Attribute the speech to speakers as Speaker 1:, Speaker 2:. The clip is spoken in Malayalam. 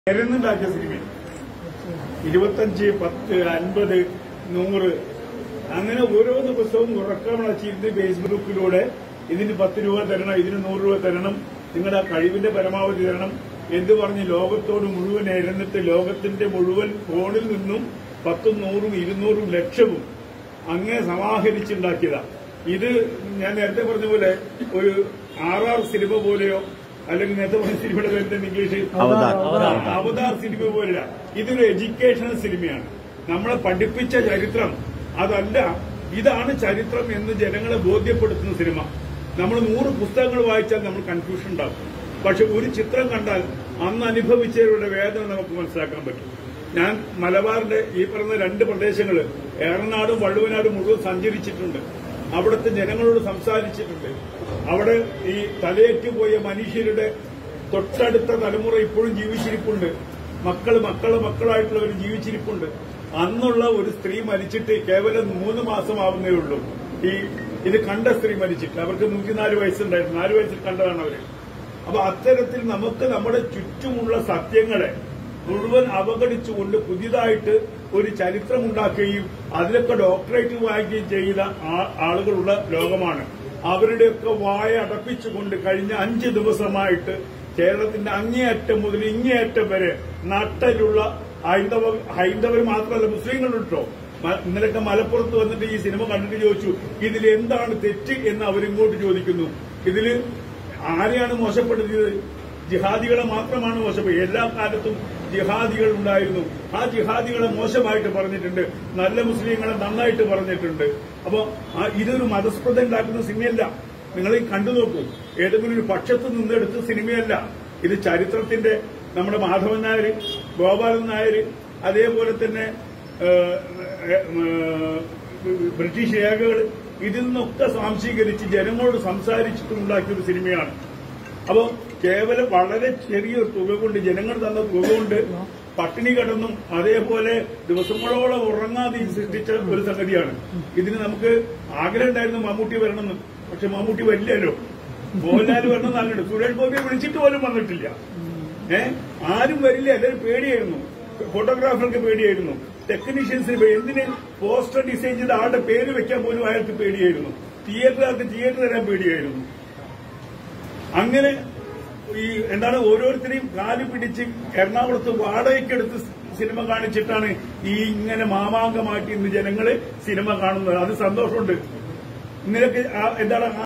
Speaker 1: മരുന്നുണ്ടാക്കിയ സിനിമ ഇരുപത്തഞ്ച് പത്ത് അൻപത് നൂറ് അങ്ങനെ ഓരോ ദിവസവും ഉറക്കമിളച്ചിരുന്ന് ഫേസ്ബുക്കിലൂടെ ഇതിന് പത്ത് രൂപ തരണം ഇതിന് നൂറ് രൂപ തരണം നിങ്ങളുടെ കഴിവിന്റെ പരമാവധി തരണം എന്ന് പറഞ്ഞ് ലോകത്തോട് മുഴുവൻ ഇരുന്നിട്ട് ലോകത്തിന്റെ മുഴുവൻ ഫോണിൽ നിന്നും പത്തും നൂറും ഇരുന്നൂറും ലക്ഷവും അങ്ങനെ സമാഹരിച്ചുണ്ടാക്കിയതാ ഇത് ഞാൻ നേരത്തെ പറഞ്ഞ പോലെ ഒരു ആർ ആർ സിനിമ പോലെയോ അല്ലെങ്കിൽ നേരത്തെ പറഞ്ഞ സിനിമയുടെ പേര് ഇംഗ്ലീഷ്
Speaker 2: അവതാർ.
Speaker 1: അവതാർ സിനിമ പോലില്ല ഇതൊരു എഡ്യൂക്കേഷണൽ സിനിമയാണ് നമ്മളെ പഠിപ്പിച്ച ചരിത്രം അതല്ല ഇതാണ് ചരിത്രം എന്ന് ജനങ്ങളെ ബോധ്യപ്പെടുത്തുന്ന സിനിമ നമ്മൾ നൂറ് പുസ്തകങ്ങൾ വായിച്ചാൽ നമ്മൾ കൺഫ്യൂഷൻ ഉണ്ടാക്കും പക്ഷെ ഒരു ചിത്രം കണ്ടാൽ അന്ന് അനുഭവിച്ചവരുടെ വേദന നമുക്ക് മനസ്സിലാക്കാൻ പറ്റും ഞാൻ മലബാറിന്റെ ഈ പറഞ്ഞ രണ്ട് പ്രദേശങ്ങൾ ഏറനാടും വള്ളുവനാടും മുഴുവൻ സഞ്ചരിച്ചിട്ടുണ്ട് അവിടുത്തെ ജനങ്ങളോട് സംസാരിച്ചിട്ടുണ്ട് അവിടെ ഈ തലയേറ്റുപോയ മനുഷ്യരുടെ തൊട്ടടുത്ത തലമുറ ഇപ്പോഴും ജീവിച്ചിരിപ്പുണ്ട് മക്കള് മക്കള് മക്കളായിട്ടുള്ളവർ ജീവിച്ചിരിപ്പുണ്ട് അന്നുള്ള ഒരു സ്ത്രീ മരിച്ചിട്ട് കേവലം മൂന്ന് മാസമാവുന്നേ ഉള്ളൂ ഈ ഇത് കണ്ട സ്ത്രീ മരിച്ചിട്ട് അവർക്ക് നൂറ്റിനാല് വയസ്സുണ്ടായിരുന്നു നാല് വയസ്സിൽ കണ്ടതാണ് അവര് അപ്പൊ അത്തരത്തിൽ നമുക്ക് നമ്മുടെ ചുറ്റുമുള്ള സത്യങ്ങളെ മുഴുവൻ അവഗണിച്ചുകൊണ്ട് പുതിയതായിട്ട് ഒരു ചരിത്രമുണ്ടാക്കുകയും അതിലൊക്കെ ഡോക്ടറേറ്റ് വാങ്ങിക്കുകയും ചെയ്ത ആ- ആളുകളുള്ള ലോകമാണ് അവരുടെയൊക്കെ വായ അടപ്പിച്ചുകൊണ്ട് കഴിഞ്ഞ അഞ്ച് ദിവസമായിട്ട് കേരളത്തിന്റെ അങ്ങേയറ്റം മുതൽ ഇങ്ങേയറ്റം വരെ നട്ടലുള്ള ഹൈന്ദവ ഹൈന്ദവർ മാത്രമല്ല മുസ്ലിങ്ങളുണ്ടോ ഇന്നലൊക്കെ മലപ്പുറത്ത് വന്നിട്ട് ഈ സിനിമ കണ്ടിട്ട് ചോദിച്ചു ഇതിൽ എന്താണ് തെറ്റ് എന്ന് അവരിങ്ങോട്ട് ചോദിക്കുന്നു ഇതില് ആരെയാണ് മോശപ്പെടുത്തിയത് ജിഹാദികളെ മാത്രമാണ് മോശപ്പെടുത്തിയത് എല്ലാ കാലത്തും ജിഹാദികൾ ഉണ്ടായിരുന്നു ആ ജിഹാദികളെ മോശമായിട്ട് പറഞ്ഞിട്ടുണ്ട് നല്ല മുസ്ലിങ്ങളെ നന്നായിട്ട് പറഞ്ഞിട്ടുണ്ട് അപ്പോ ആ ഇതൊരു മതസ്പൃത ഉണ്ടാക്കുന്ന സിനിമയല്ല നിങ്ങൾ ഈ കണ്ടു നോക്കൂ ഏതെങ്കിലും ഒരു പക്ഷത്ത് നിന്നെടുത്ത സിനിമയല്ല ഇത് ചരിത്രത്തിന്റെ നമ്മുടെ മാധവൻ നായർ ഗോപാലൻ നായർ അതേപോലെ തന്നെ ഏഹ്, ഏഹ്, ബ്രിട്ടീഷ് രേഖകൾ ഇതിൽ നിന്നൊക്കെ സ്വാംശീകരിച്ച് ജനങ്ങളോട് സംസാരിച്ചിട്ടുണ്ടാക്കിയ ഒരു സിനിമയാണ് അപ്പോ കേവലം വളരെ ചെറിയൊരു തുക കൊണ്ട് ജനങ്ങൾ തന്ന തുക കൊണ്ട് പട്ടിണി കിടന്നും അതേപോലെ ദിവസങ്ങളോളം ഉറങ്ങാതെ ഇത് സൃഷ്ടിച്ച ഒരു സംഗതിയാണ് ഇതിന് നമുക്ക് ആഗ്രഹം ഉണ്ടായിരുന്നു മമ്മൂട്ടി വരണമെന്ന് പക്ഷെ മമ്മൂട്ടി വരില്ലല്ലോ മോഹൻലാൽ വരണമെന്ന് ആഗ്രഹം സുരേഷ് ഗോപിയെ വിളിച്ചിട്ട് പോലും വന്നിട്ടില്ല ഏ ആരും വരില്ല എല്ലാവരും പേടിയായിരുന്നു ഫോട്ടോഗ്രാഫർക്ക് പേടിയായിരുന്നു ടെക്നീഷ്യൻസിന് പേടി എന്തിന് പോസ്റ്റർ ഡിസൈൻ ചെയ്ത ആളുടെ പേര് വെക്കാൻ പോലും അയാൾക്ക് പേടിയായിരുന്നു തിയേറ്ററുകാർക്ക് തിയേറ്റർ തരാൻ പേടിയായിരുന്നു അങ്ങനെ ഈ എന്താണ് ഓരോരുത്തരെയും കാല് പിടിച്ച് എറണാകുളത്ത് വാടകയ്ക്കെടുത്ത് സിനിമ കാണിച്ചിട്ടാണ് ഈ ഇങ്ങനെ മാമാങ്കമാക്കി ഇന്ന് ജനങ്ങള് സിനിമ കാണുന്നത് അത് സന്തോഷമുണ്ട് ഇന്നലൊക്കെ ആ- എന്താണ്